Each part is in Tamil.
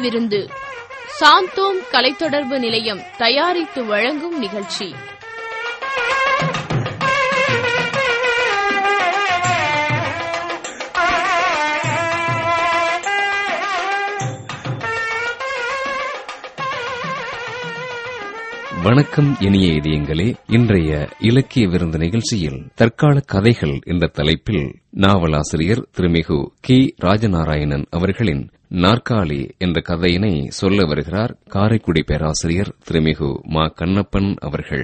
விருந்து சாந்தோம் கலைத்தொடர்பு நிலையம் தயாரித்து வழங்கும் நிகழ்ச்சி வணக்கம் இனிய இதயங்களே இன்றைய இலக்கிய விருந்து நிகழ்ச்சியில் தற்கால கதைகள் என்ற தலைப்பில் நாவலாசிரியர் திருமிகு கி ராஜநாராயணன் அவர்களின் நாற்காலி என்ற கதையினை சொல்ல வருகிறார் காரைக்குடி பேராசிரியர் திருமிகு மா கண்ணப்பன் அவர்கள்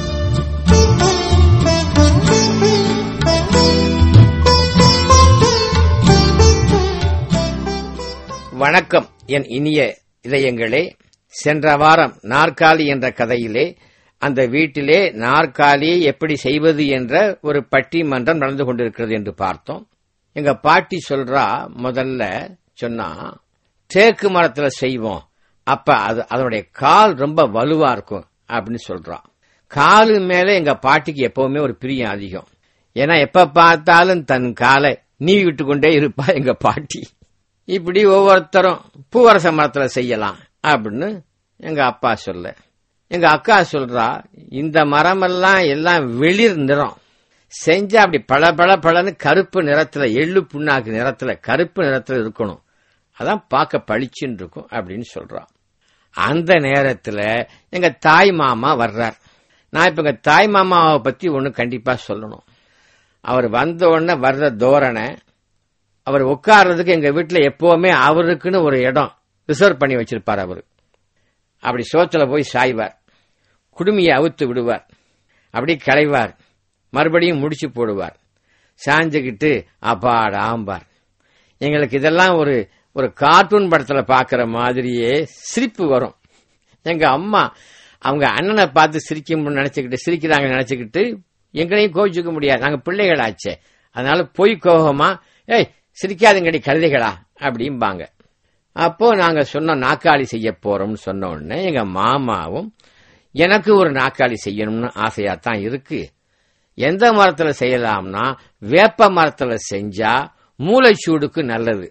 வணக்கம் என் இனிய இதயங்களே சென்ற வாரம் நாற்காலி என்ற கதையிலே அந்த வீட்டிலே நாற்காலியை எப்படி செய்வது என்ற ஒரு பட்டிமன்றம் நடந்து கொண்டிருக்கிறது என்று பார்த்தோம் எங்க பாட்டி சொல்றா முதல்ல சொன்னா தேக்கு மரத்துல செய்வோம் அப்ப அது அதனுடைய கால் ரொம்ப வலுவா இருக்கும் அப்படின்னு சொல்றா காலு மேல எங்க பாட்டிக்கு எப்பவுமே ஒரு பிரியம் அதிகம் ஏன்னா எப்ப பார்த்தாலும் தன் காலை நீவி விட்டு கொண்டே இருப்பா எங்க பாட்டி இப்படி ஒவ்வொருத்தரும் பூவரச மரத்துல செய்யலாம் அப்படின்னு எங்க அப்பா சொல்ல எங்க அக்கா சொல்றா இந்த மரமெல்லாம் எல்லாம் வெளிர் நிறம் செஞ்சா அப்படி பள பள பளன்னு கருப்பு நிறத்துல எள்ளு புண்ணாக்கு நிறத்துல கருப்பு நிறத்துல இருக்கணும் அதான் பார்க்க பளிச்சுன்னு இருக்கும் அப்படின்னு சொல்றான் அந்த நேரத்துல எங்க தாய் மாமா வர்றார் நான் இப்ப எங்க தாய் மாமாவை பத்தி ஒண்ணு கண்டிப்பா சொல்லணும் அவர் வந்த உடனே வர்ற தோரணை அவர் உட்கார்றதுக்கு எங்க வீட்டுல எப்பவுமே அவருக்குன்னு ஒரு இடம் ரிசர்வ் பண்ணி வச்சிருப்பார் அவரு அப்படி சோத்துல போய் சாய்வார் குடுமியை அவுத்து விடுவார் அப்படி களைவார் மறுபடியும் முடிச்சு போடுவார் சாஞ்சுக்கிட்டு அப்பாடா ஆம்பார் எங்களுக்கு இதெல்லாம் ஒரு ஒரு கார்ட்டூன் படத்துல பாக்குற மாதிரியே சிரிப்பு வரும் எங்க அம்மா அவங்க அண்ணனை பார்த்து சிரிக்கும் நினைச்சுக்கிட்டு சிரிக்கிறாங்க நினைச்சுக்கிட்டு எங்களையும் கோவிச்சுக்க முடியாது நாங்க பிள்ளைகளாச்சே அதனால பொய் கோபமா ஏய் சிரிக்காதுங்கடி கழுதைகளா அப்படிம்பாங்க அப்போ நாங்க சொன்ன நாக்காளி செய்ய போறோம்னு சொன்ன உடனே எங்க மாமாவும் எனக்கு ஒரு நாக்காளி செய்யணும்னு ஆசையா தான் இருக்கு எந்த மரத்துல செய்யலாம்னா வேப்ப மரத்துல செஞ்சா மூளைச்சூடுக்கு நல்லது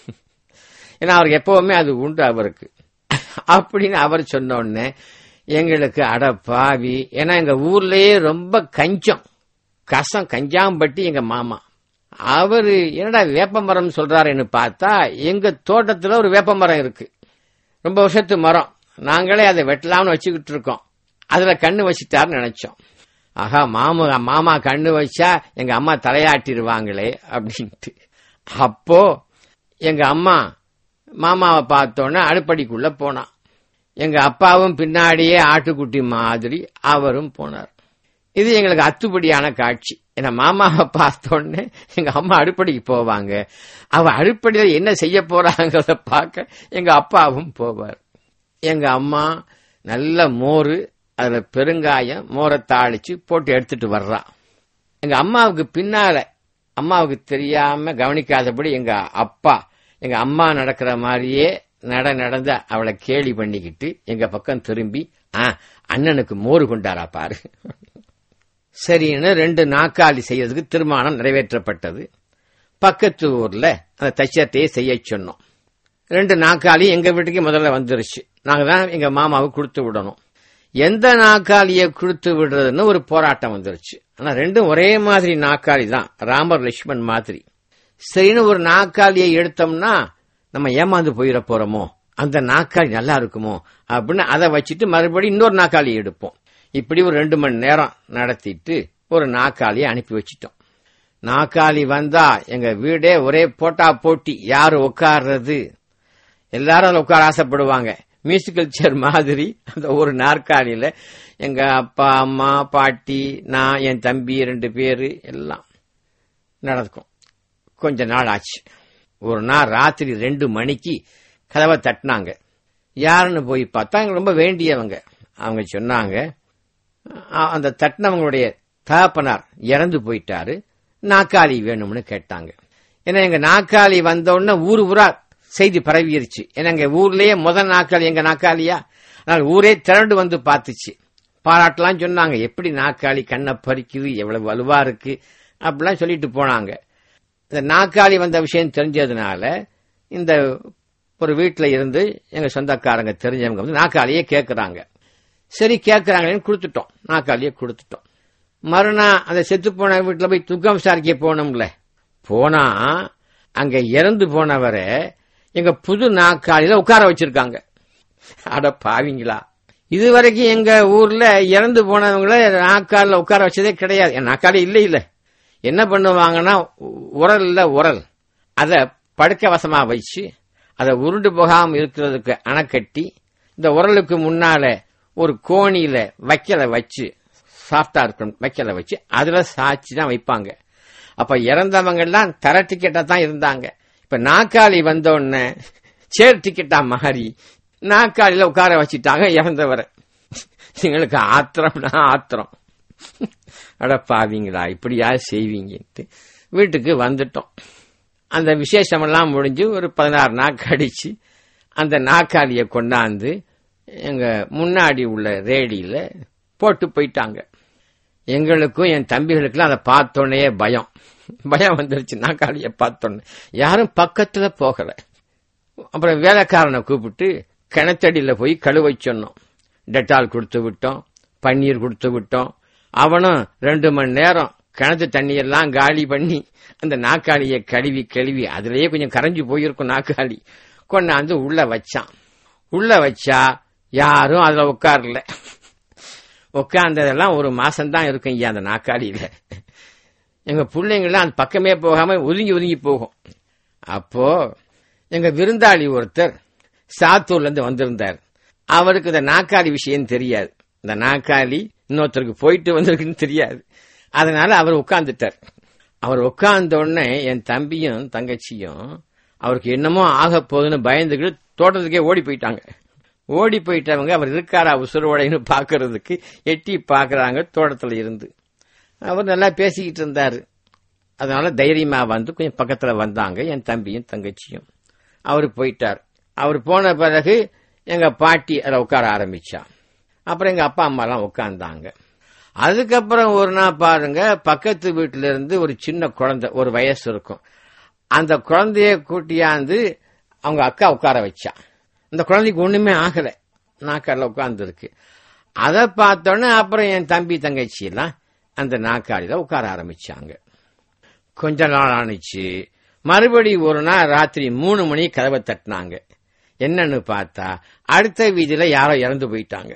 ஏன்னா அவருக்கு எப்பவுமே அது உண்டு அவருக்கு அப்படின்னு அவர் சொன்ன உடனே எங்களுக்கு அட பாவி ஏன்னா எங்க ஊர்லயே ரொம்ப கஞ்சம் கசம் கஞ்சாம்பட்டி எங்க மாமா அவரு என்னடா வேப்ப மரம் சொல்றாருன்னு பார்த்தா எங்க தோட்டத்துல ஒரு வேப்ப மரம் இருக்கு ரொம்ப வருஷத்து மரம் நாங்களே அதை வெட்டலாம்னு வச்சுக்கிட்டு இருக்கோம் அதுல கண்ணு வச்சுட்டாருன்னு நினைச்சோம் ஆஹா மாமா மாமா கண்ணு வச்சா எங்க அம்மா தலையாட்டிருவாங்களே அப்படின்ட்டு அப்போ எங்க அம்மா மாமாவை பார்த்தோன்னே அடுப்படிக்குள்ள போனான் எங்க அப்பாவும் பின்னாடியே ஆட்டுக்குட்டி மாதிரி அவரும் போனார் இது எங்களுக்கு அத்துப்படியான காட்சி ஏன்னா மாமாவை பார்த்தோன்னே எங்க அம்மா அடுப்படிக்கு போவாங்க அவ அடுப்படியில என்ன செய்ய போறாங்கிறத பார்க்க எங்க அப்பாவும் போவார் எங்க அம்மா நல்ல மோர் அதுல பெருங்காயம் மோரை தாளிச்சு போட்டு எடுத்துட்டு வர்றா எங்க அம்மாவுக்கு பின்னால அம்மாவுக்கு தெரியாம கவனிக்காதபடி எங்க அப்பா எங்க அம்மா நடக்கிற மாதிரியே நட நடந்த அவளை கேலி பண்ணிக்கிட்டு எங்க பக்கம் திரும்பி ஆ அண்ணனுக்கு மோர் கொண்டாரா பாரு சரின்னு ரெண்டு நாக்காளி செய்யறதுக்கு தீர்மானம் நிறைவேற்றப்பட்டது பக்கத்து ஊர்ல அந்த தச்சத்தையே செய்ய சொன்னோம் ரெண்டு நாக்காளி எங்க வீட்டுக்கு முதல்ல வந்துருச்சு நாங்க தான் எங்க மாமாவுக்கு கொடுத்து விடணும் எந்த நாக்காளியை கொடுத்து விடுறதுன்னு ஒரு போராட்டம் வந்துருச்சு ஆனா ரெண்டும் ஒரே மாதிரி நாக்காளி தான் ராமர் லட்சுமண் மாதிரி சரின்னு ஒரு நாக்காளியை எடுத்தோம்னா நம்ம ஏமாந்து போயிட போறோமோ அந்த நாக்காளி நல்லா இருக்குமோ அப்படின்னு அதை வச்சுட்டு மறுபடியும் இன்னொரு நாக்காளி எடுப்போம் இப்படி ஒரு ரெண்டு மணி நேரம் நடத்திட்டு ஒரு நாக்காளியை அனுப்பி வச்சிட்டோம் நாக்காளி வந்தா எங்க வீடே ஒரே போட்டா போட்டி யாரு உட்கார்றது எல்லாரும் அதுல உட்கார ஆசைப்படுவாங்க மியூசிக்கல் சேர் மாதிரி அந்த ஒரு நாற்காலியில எங்க அப்பா அம்மா பாட்டி நான் என் தம்பி ரெண்டு பேரு எல்லாம் நடக்கும் கொஞ்ச நாள் ஆச்சு ஒரு நாள் ராத்திரி ரெண்டு மணிக்கு கதவை தட்டினாங்க யாருன்னு போய் பார்த்தா எங்களுக்கு ரொம்ப வேண்டியவங்க அவங்க சொன்னாங்க அ- அந்த தட்டினவங்களுடைய தகப்பனார் இறந்து போயிட்டாரு நாக்காளி வேணும்னு கேட்டாங்க ஏன்னா எங்க நாக்காளி வந்த உடனே ஊர் ஊரா செய்தி பரவிருச்சு ஏன்னா எங்க ஊர்லயே முதல் நாக்காளி எங்க நாக்காளியா அதனால ஊரே திரண்டு வந்து பார்த்துச்சு பாராட்டலாம் சொன்னாங்க எப்படி நாக்காளி கண்ணை பறிக்குது எவ்வளவு வலுவா இருக்கு அப்படிலாம் சொல்லிட்டு போனாங்க இந்த நாக்காளி வந்த விஷயம் தெரிஞ்சதுனால இந்த ஒரு வீட்டில் இருந்து எங்க சொந்தக்காரங்க தெரிஞ்சவங்க வந்து நாக்காளியே கேட்கறாங்க சரி கேட்கறாங்களேன்னு கொடுத்துட்டோம் நாக்காளியே கொடுத்துட்டோம் மறுநாள் அந்த செத்து போன வீட்டில் போய் துக்கம் விசாரிக்க போனோம்ல போனா அங்க இறந்து போனவரை எங்க புது நாக்காளியில உட்கார வச்சிருக்காங்க அட பாவிங்களா இது வரைக்கும் எங்க ஊர்ல இறந்து போனவங்கள நாக்காலில் உட்கார வச்சதே கிடையாது என் நாக்காளி இல்ல இல்ல என்ன பண்ணுவாங்கன்னா உரல் இல்ல உரல் அத படுக்க வசமா வச்சு அதை உருண்டு போகாம இருக்கிறதுக்கு அணைக்கட்டி இந்த உரலுக்கு முன்னால ஒரு கோணியில வைக்கல வச்சு சாஃப்டா இருக்கணும் வைக்கல வச்சு அதுல சாட்சி தான் வைப்பாங்க அப்ப இறந்தவங்க எல்லாம் தர டிக்கெட்டா தான் இருந்தாங்க இப்ப நாக்காளி வந்த உடனே சேர் டிக்கெட்டா மாறி நாக்காளியில உட்கார வச்சிட்டாங்க இறந்தவரை எங்களுக்கு ஆத்திரம்னா ஆத்திரம் அட பாவீங்களா இப்படியா செய்வீங்கன்ட்டு வீட்டுக்கு வந்துட்டோம் அந்த விசேஷமெல்லாம் முடிஞ்சு ஒரு பதினாறு நாள் கழிச்சு அந்த நாக்காளியை கொண்டாந்து எங்க முன்னாடி உள்ள ரேடியில போட்டு போயிட்டாங்க எங்களுக்கும் என் தம்பிகளுக்கெல்லாம் அதை பார்த்தோன்னே பயம் பயம் வந்துருச்சு நாக்காளியை பார்த்தோன்னே யாரும் பக்கத்துல போகல அப்புறம் வேலைக்காரனை கூப்பிட்டு கிணத்தடியில போய் கழுவை சொன்னோம் டெட்டால் கொடுத்து விட்டோம் பன்னீர் கொடுத்து விட்டோம் அவனும் ரெண்டு மணி நேரம் கிணத்து தண்ணியெல்லாம் காலி பண்ணி அந்த நாக்காளியை கழுவி கழுவி அதுலயே கொஞ்சம் கரைஞ்சு போயிருக்கும் நாக்காளி கொண்டாந்து உள்ள வச்சான் உள்ள வச்சா யாரும் அதுல உட்காரல உட்கார்ந்ததெல்லாம் ஒரு மாசம் தான் இருக்கும் ஐயா அந்த நாக்காளியில எங்க பிள்ளைங்களாம் அந்த பக்கமே போகாம ஒதுங்கி ஒதுங்கி போகும் அப்போ எங்க விருந்தாளி ஒருத்தர் சாத்தூர்ல இருந்து வந்திருந்தார் அவருக்கு இந்த நாக்காளி விஷயம் தெரியாது இந்த நாக்காளி இன்னொருத்தருக்கு போயிட்டு வந்திருக்குன்னு தெரியாது அதனால அவர் உட்கார்ந்துட்டார் அவர் உட்கார்ந்த உடனே என் தம்பியும் தங்கச்சியும் அவருக்கு என்னமோ ஆக போகுதுன்னு பயந்துக்கிட்டு தோட்டத்துக்கே ஓடி போயிட்டாங்க ஓடி போயிட்டவங்க அவர் இருக்காரா உசுரோடைன்னு பாக்குறதுக்கு எட்டி பாக்குறாங்க தோட்டத்துல இருந்து அவர் நல்லா பேசிக்கிட்டு இருந்தாரு அதனால தைரியமா வந்து கொஞ்சம் பக்கத்துல வந்தாங்க என் தம்பியும் தங்கச்சியும் அவர் போயிட்டார் அவர் போன பிறகு எங்க பாட்டி அதில் உட்கார ஆரம்பிச்சா அப்புறம் எங்க அப்பா அம்மா எல்லாம் உட்கார்ந்தாங்க அதுக்கப்புறம் ஒரு நாள் பாருங்க பக்கத்து வீட்டுல இருந்து ஒரு சின்ன குழந்தை ஒரு வயசு இருக்கும் அந்த குழந்தைய கூட்டியாந்து அவங்க அக்கா உட்கார வச்சா இந்த குழந்தைக்கு ஒண்ணுமே ஆகல நாக்கால உட்கார்ந்து இருக்கு அதை பார்த்தோன்னே அப்புறம் என் தம்பி தங்கச்சி எல்லாம் அந்த நாக்காளியில உட்கார ஆரம்பிச்சாங்க கொஞ்ச நாள் ஆனிச்சு மறுபடி ஒரு நாள் ராத்திரி மூணு மணி கதவை தட்டினாங்க என்னன்னு பார்த்தா அடுத்த வீதியில யாரோ இறந்து போயிட்டாங்க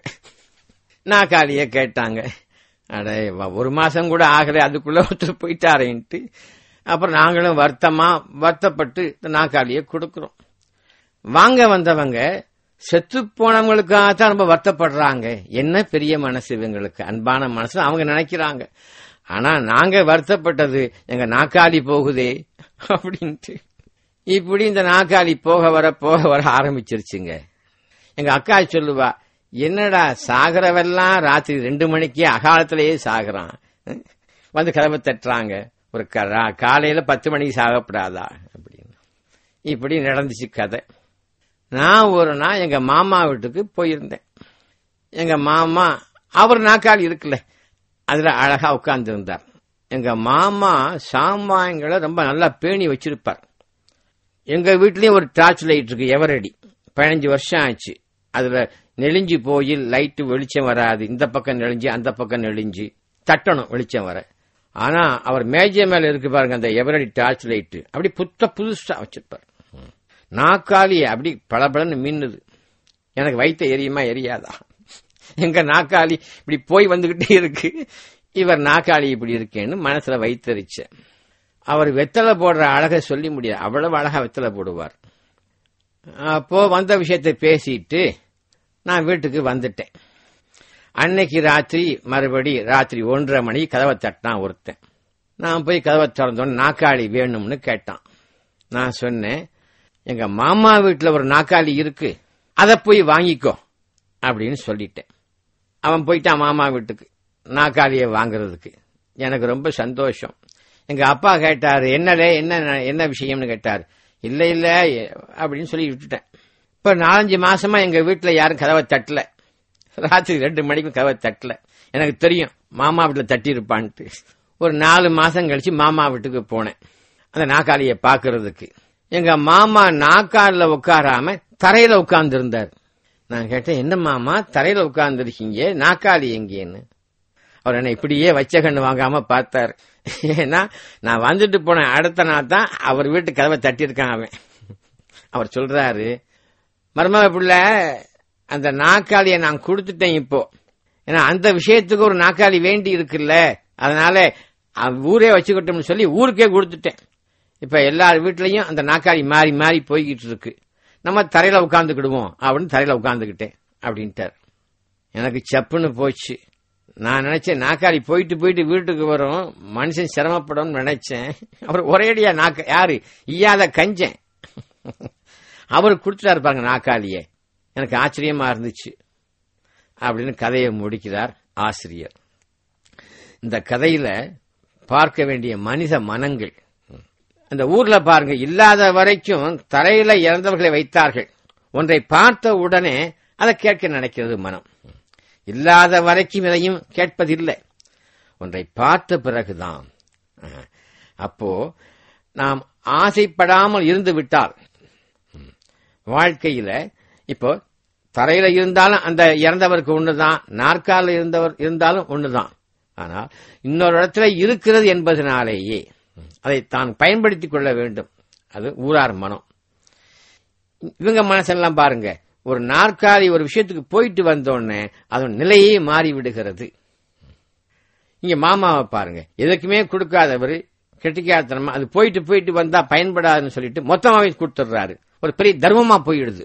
நாக்காளிய கேட்டாங்க அட வ- ஒரு மாசம் கூட ஆகல அதுக்குள்ள ஒருத்தர் போயிட்டாரேன்ட்டு அப்புறம் நாங்களும் வருத்தமா வருத்தப்பட்டு இந்த நாக்காளிய கொடுக்கிறோம் வாங்க வந்தவங்க செத்து போனவங்களுக்காக தான் ரொம்ப வருத்தப்படுறாங்க என்ன பெரிய மனசு இவங்களுக்கு அன்பான மனசு அவங்க நினைக்கிறாங்க ஆனா நாங்க வருத்தப்பட்டது எங்க நாக்காளி போகுதே அப்படின்ட்டு இப்படி இந்த நாக்காளி போக வர போக வர ஆரம்பிச்சிருச்சுங்க எங்க அக்கா சொல்லுவா என்னடா சாகரவெல்லாம் ராத்திரி ரெண்டு மணிக்கே அகாலத்திலேயே சாகுறான் வந்து கதவை தட்டுறாங்க ஒரு க- ரா- காலையில பத்து மணிக்கு சாகப்படாதா அப்படின்னு இப்படி நடந்துச்சு கதை நான் ஒரு நாள் எங்க மாமா வீட்டுக்கு போயிருந்தேன் எங்க மாமா அவர் நாக்காளி இருக்குல்ல அதுல அழகா உட்கார்ந்து இருந்தார் எங்க மாமா சாமான்களை ரொம்ப நல்லா பேணி வச்சிருப்பார் எங்க வீட்லயும் ஒரு டார்ச் லைட் இருக்கு எவரடி பதினஞ்சு வருஷம் ஆச்சு அதுல நெளிஞ்சு போய் லைட் வெளிச்சம் வராது இந்த பக்கம் நெளிஞ்சு அந்த பக்கம் நெளிஞ்சு தட்டணும் வெளிச்சம் வர ஆனா அவர் மேஜை மேல இருக்கு பாருங்க அந்த எவரடி டார்ச் லைட் அப்படி புத்த புதுசா வச்சிருப்பார் நாக்காளி அப்படி பளபளன்னு மின்னுது எனக்கு வைத்த எரியுமா எரியாதா எங்க நாக்காளி இப்படி போய் வந்துகிட்டே இருக்கு இவர் நாக்காளி இப்படி இருக்கேன்னு மனசுல வைத்தறிச்சேன் அவர் வெத்தலை போடுற அழகை சொல்லி முடியாது அவ்வளவு அழகா வெத்தலை போடுவார் அப்போ வந்த விஷயத்தை பேசிட்டு நான் வீட்டுக்கு வந்துட்டேன் அன்னைக்கு ராத்திரி மறுபடி ராத்திரி ஒன்றரை மணி கதவை தட்டினான் ஒருத்தன் நான் போய் கதவை திறந்தோன்னு நாக்காளி வேணும்னு கேட்டான் நான் சொன்னேன் எங்க மாமா வீட்டுல ஒரு நாக்காளி இருக்கு அதை போய் வாங்கிக்கோ அப்படின்னு சொல்லிட்டேன் அவன் போயிட்டான் மாமா வீட்டுக்கு நாக்காளியை வாங்குறதுக்கு எனக்கு ரொம்ப சந்தோஷம் எங்க அப்பா கேட்டாரு என்னடே என்ன என்ன விஷயம்னு கேட்டார் இல்ல இல்ல அப்படின்னு சொல்லி விட்டுட்டேன் இப்ப நாலஞ்சு மாசமா எங்க வீட்டுல யாரும் கதவை தட்டல ராத்திரி ரெண்டு மணிக்கும் கதவை தட்டல எனக்கு தெரியும் மாமா வீட்டுல தட்டி இருப்பான்ட்டு ஒரு நாலு மாசம் கழிச்சு மாமா வீட்டுக்கு போனேன் அந்த நாக்காளியை பாக்குறதுக்கு எங்க மாமா நாக்கால உட்காராம தரையில உட்கார்ந்து இருந்தார் நான் கேட்டேன் என்ன மாமா தரையில உட்கார்ந்து இருக்கீங்க நாக்காளி எங்கேன்னு அவர் என்ன இப்படியே வச்ச கண்ணு வாங்காம பார்த்தார் ஏன்னா நான் வந்துட்டு போன அடுத்த நாள் தான் அவர் வீட்டு கதவை தட்டியிருக்கான் அவன் அவர் சொல்றாரு மருமக பிள்ளை அந்த நாக்காளியை நான் கொடுத்துட்டேன் இப்போ ஏன்னா அந்த விஷயத்துக்கு ஒரு நாக்காளி வேண்டி இருக்குல்ல அதனால அவ ஊரே வச்சுக்கிட்டோம்னு சொல்லி ஊருக்கே கொடுத்துட்டேன் இப்ப எல்லார் வீட்லயும் அந்த நாக்காளி மாறி மாறி போய்கிட்டு இருக்கு நம்ம தரையில உட்காந்துக்கிடுவோம் அப்படின்னு தரையில உட்காந்துக்கிட்டேன் அப்படின்ட்டார் எனக்கு சப்புன்னு போச்சு நான் நினைச்சேன் நாக்காளி போயிட்டு போயிட்டு வீட்டுக்கு வரும் மனுஷன் சிரமப்படும்னு நினைச்சேன் அவர் ஒரேடியா நாக்க யாரு ஈயாத கஞ்சன் அவர் கொடுத்துட்டாரு பாருங்க நாக்காளியே எனக்கு ஆச்சரியமா இருந்துச்சு அப்படின்னு கதையை முடிக்கிறார் ஆசிரியர் இந்த கதையில பார்க்க வேண்டிய மனித மனங்கள் அந்த ஊர்ல பாருங்க இல்லாத வரைக்கும் தரையில இறந்தவர்களை வைத்தார்கள் ஒன்றை பார்த்த உடனே அதை கேட்க நினைக்கிறது மனம் இல்லாத வரைக்கும் இதையும் கேட்பதில்லை ஒன்றை பார்த்த பிறகுதான் அஹ், அப்போ நாம் ஆசைப்படாமல் இருந்து விட்டால் ம், வாழ்க்கையில இப்போ தரையில இருந்தாலும் அந்த இறந்தவருக்கு ஒண்ணுதான் நாற்கால இருந்தவர் இருந்தாலும் ஒண்ணுதான் ஆனால் இன்னொரு இடத்துல இருக்கிறது என்பதனாலேயே அதை தான் பயன்படுத்திக் கொள்ள வேண்டும் அது ஊரார் மனம் இவங்க மனசெல்லாம் பாருங்க ஒரு நாற்காலி ஒரு விஷயத்துக்கு போயிட்டு வந்தோடனே அதன் நிலையே மாறி விடுகிறது இங்க மாமாவை பாருங்க எதுக்குமே கொடுக்காதவர் கெட்டிக்காத்தனமா அது போயிட்டு போயிட்டு வந்தா பயன்படாதுன்னு சொல்லிட்டு மொத்தமாவே கொடுத்துடுறாரு ஒரு பெரிய தர்மமா போயிடுது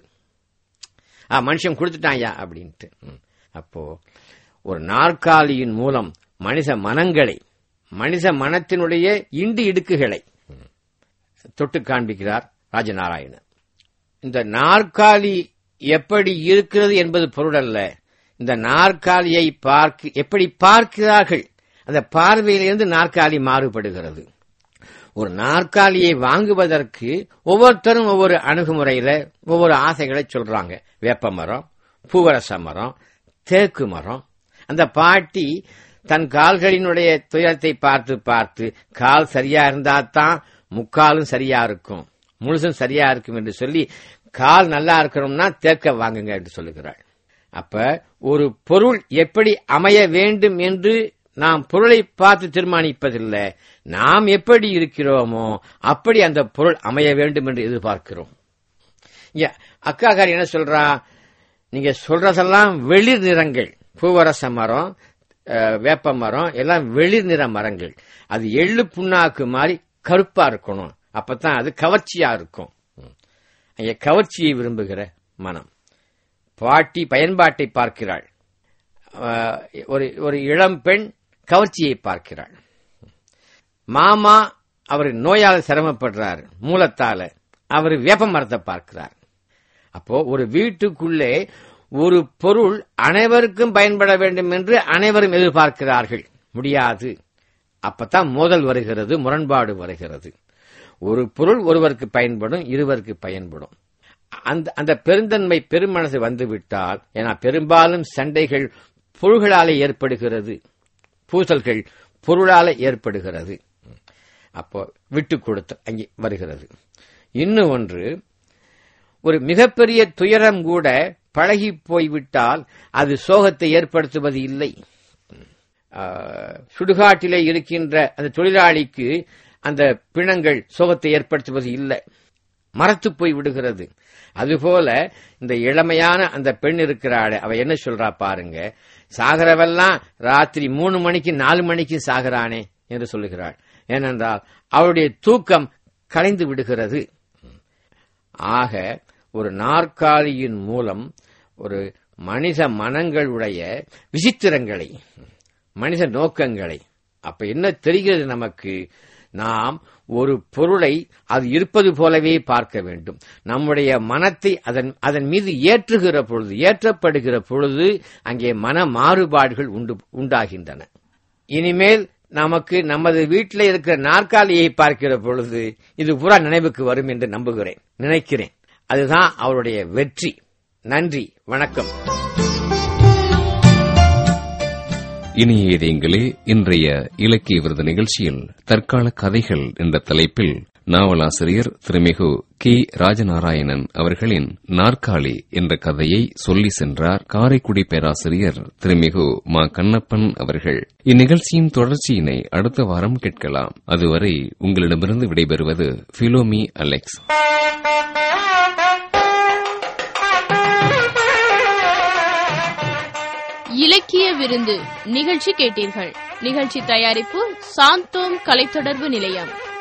ஆ மனுஷன் கொடுத்துட்டாயா அப்படின்ட்டு ம். அப்போ ஒரு நாற்காலியின் மூலம் மனித மனங்களை மனித மனத்தினுடைய இண்டு இடுக்குகளை ம், தொட்டு காண்பிக்கிறார் ராஜநாராயணன் இந்த நாற்காலி எப்படி இருக்கிறது என்பது பொருள் அல்ல இந்த நாற்காலியை பார்க்க எப்படி பார்க்கிறார்கள் அந்த பார்வையிலிருந்து நாற்காலி மாறுபடுகிறது ஒரு நாற்காலியை வாங்குவதற்கு ஒவ்வொருத்தரும் ஒவ்வொரு அணுகுமுறையில ஒவ்வொரு ஆசைகளை சொல்றாங்க வேப்ப மரம் பூவரச மரம் தேக்கு மரம் அந்த பாட்டி தன் கால்களினுடைய துயரத்தை பார்த்து பார்த்து கால் சரியா இருந்தா தான் முக்காலும் சரியா இருக்கும் முழுசும் சரியா இருக்கும் என்று சொல்லி கால் நல்லா இருக்கணும்னா தேக்க வாங்குங்க என்று சொல்லுகிறாள் அப்ப ஒரு பொருள் எப்படி அமைய வேண்டும் என்று நாம் பொருளை பார்த்து தீர்மானிப்பதில்லை நாம் எப்படி இருக்கிறோமோ அப்படி அந்த பொருள் அமைய வேண்டும் என்று எதிர்பார்க்கிறோம் இங்க அக்காக்காரி என்ன சொல்றா நீங்க சொல்றதெல்லாம் வெளிர் நிறங்கள் பூவரச மரம் அஹ், வேப்ப மரம் எல்லாம் வெளிர் நிற மரங்கள் அது எள்ளு புண்ணாக்கு மாதிரி கருப்பா இருக்கணும் அப்பதான் அது கவர்ச்சியா இருக்கும் ம். அங்க கவர்ச்சியை விரும்புகிற மனம் பாட்டி பயன்பாட்டை பார்க்கிறாள் அஹ், ஒரு ஒரு இளம் பெண் கவர்ச்சியை பார்க்கிறாள் மாமா அவர் நோயால சிரமப்படுறார் மூலத்தால அவர் வேப்ப மரத்தை பார்க்கிறார் அப்போ ஒரு வீட்டுக்குள்ளே ஒரு பொருள் அனைவருக்கும் பயன்பட வேண்டும் என்று அனைவரும் எதிர்பார்க்கிறார்கள் முடியாது அப்பதான் மோதல் வருகிறது முரண்பாடு வருகிறது ஒரு பொருள் ஒருவருக்கு பயன்படும் இருவருக்கு பயன்படும் அந்த அந்த பெருந்தன்மை பெருமனசு வந்துவிட்டால் ஏன்னா பெரும்பாலும் சண்டைகள் பொருள்களாலே ஏற்படுகிறது பூசல்கள் பொருளால ஏற்படுகிறது அப்போ விட்டு கொடுத்து அங்கே வருகிறது இன்னும் ஒன்று ஒரு மிகப்பெரிய துயரம் கூட பழகி போய்விட்டால் அது சோகத்தை ஏற்படுத்துவது இல்லை ஆஹ், சுடுகாட்டிலே இருக்கின்ற அந்த தொழிலாளிக்கு அந்த பிணங்கள் சோகத்தை ஏற்படுத்துவது இல்லை மரத்து போய் விடுகிறது அதுபோல இந்த இளமையான அந்த பெண் இருக்கிறாள் அவ என்ன சொல்றா பாருங்க சாகரவெல்லாம் ராத்திரி மூணு மணிக்கு நாலு மணிக்கு சாகரானே என்று சொல்லுகிறாள் ஏனென்றால் அவளுடைய தூக்கம் கலைந்து விடுகிறது ஆக ஒரு நாற்காலியின் மூலம் ஒரு மனித மனங்களுடைய விசித்திரங்களை மனித நோக்கங்களை அப்ப என்ன தெரிகிறது நமக்கு நாம் ஒரு பொருளை அது இருப்பது போலவே பார்க்க வேண்டும் நம்முடைய மனத்தை அதன் அதன் மீது ஏற்றுகிற பொழுது ஏற்றப்படுகிற பொழுது அங்கே மன மாறுபாடுகள் உண்டு உண்டாகின்றன இனிமேல் நமக்கு நமது வீட்டில் இருக்கிற நாற்காலியை பார்க்கிற பொழுது இது பூரா நினைவுக்கு வரும் என்று நம்புகிறேன் நினைக்கிறேன் அதுதான் அவருடைய வெற்றி நன்றி வணக்கம் இனிய இதயங்களே இன்றைய இலக்கிய விருது நிகழ்ச்சியில் தற்கால கதைகள் என்ற தலைப்பில் நாவலாசிரியர் திருமிகு கி ராஜநாராயணன் அவர்களின் நாற்காலி என்ற கதையை சொல்லி சென்றார் காரைக்குடி பேராசிரியர் திருமிகு மா கண்ணப்பன் அவர்கள் இந்நிகழ்ச்சியின் தொடர்ச்சியினை அடுத்த வாரம் கேட்கலாம் அதுவரை உங்களிடமிருந்து விடைபெறுவது பிலோமி அலெக்ஸ் இலக்கிய விருந்து நிகழ்ச்சி கேட்டீர்கள் நிகழ்ச்சி தயாரிப்பு சாந்தோம் கலைத்தொடர்பு நிலையம்